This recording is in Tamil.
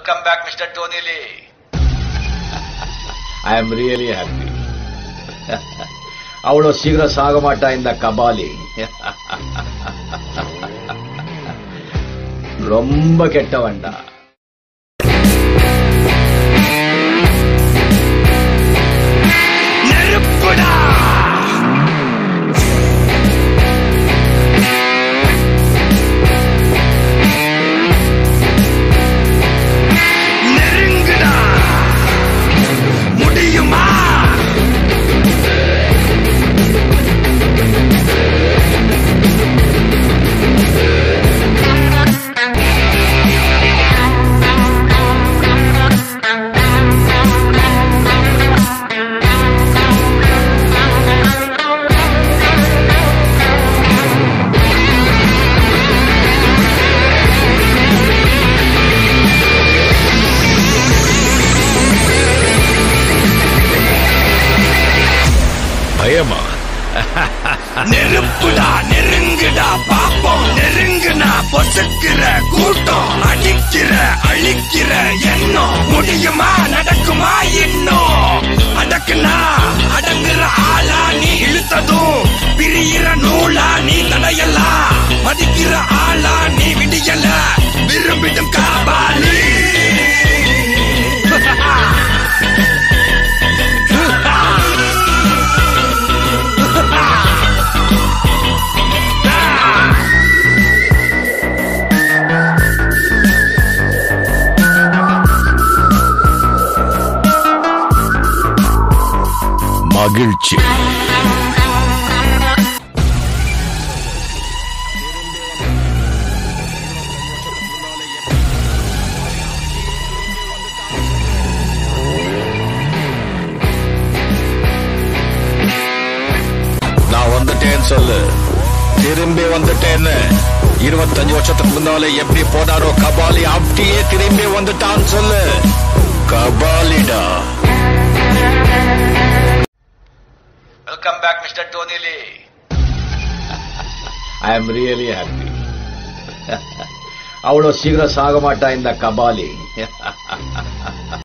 Welcome back, Mr. Tony Lee. I am really happy அவ்வளோ சீக்கிரம் சாக மாட்டா இந்த கபாலி ரொம்ப கெட்டவன்டா நெருப்புடா நெருங்குடா முடியுமா பயமா நெருப்புடா நெருங்குடா பாப்போம் நெருங்குனா பொசுக்கிற கூட்டம் அடிக்கிற அழிக்கிற எண்ணம் முடியுமா நடக்குமா இன்னும் அடக்குனா அடங்குற ஆளா நீ இழுத்ததும் பிரியிற நூலா நீ தடையலாம் மதிக்கிற ஆளா நீ விடியல விரும்பிடும் காபாலி மகிழ்ச்சி நான் வந்துட்டேன்னு சொல்லு திரும்பி வந்துட்டேன்னு இருபத்தஞ்சு வருஷத்துக்கு முன்னாலே எப்படி போனாரோ கபாலி அப்படியே திரும்பி வந்துட்டான்னு சொல்லு கபாலிடா Welcome back, Mr. Tony Lee. I am really happy அவ்வளோ சீக்கிரம் சாக மாட்டா இந்த கபாலி